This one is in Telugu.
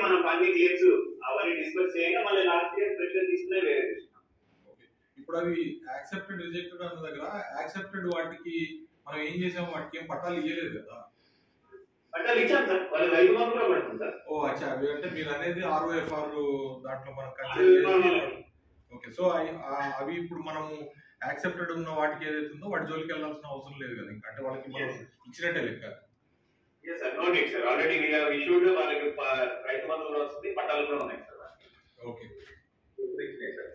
మనం అన్ని క్లియర్స్ అవన్నీ డిస్కస్ చేయగా మళ్ళీ లాస్ట్ ఇయర్ ప్రెషర్ తీసుకునే వేరే విషయం. ఓకే ఇప్పుడు అవి యాక్సెప్టెడ్ రిజెక్టెడ్ అన్న దగ్గర యాక్సెప్టెడ్ వాటికి మనం ఏం చేసాము వాటికి ఏం పట్టాలు ఇవ్వలేదు కదా పట్టాలు ఇచ్చాం సార్ వాళ్ళ రైతు బంధు కూడా పడుతుంది సార్ ఓ అచ్చా అవి అంటే మీరు అనేది ఆర్ఓఎఫ్ఆర్ దాంట్లో మనం కన్సిడర్ చేసి ఓకే సో అవి- ఆ- అవి ఇప్పుడు మనము యాక్సెప్టెడ్ ఉన్న వాటికి ఏదైతే ఉందో వాటి జోలికి వెళ్ళాల్సిన అవసరం లేదు కదా ఇంకా అంటే వాళ్ళకి మనం ఇచ్చినట్టే లెక్క yes sir no need sir already we have issued వాళ్ళకి ప- రైతు బంధు కూడా వస్తుంది పట్టాలు కూడా ఉన్నాయి సార్ ఓకే ఇప్పుడు ఇచ్చినాయి సార్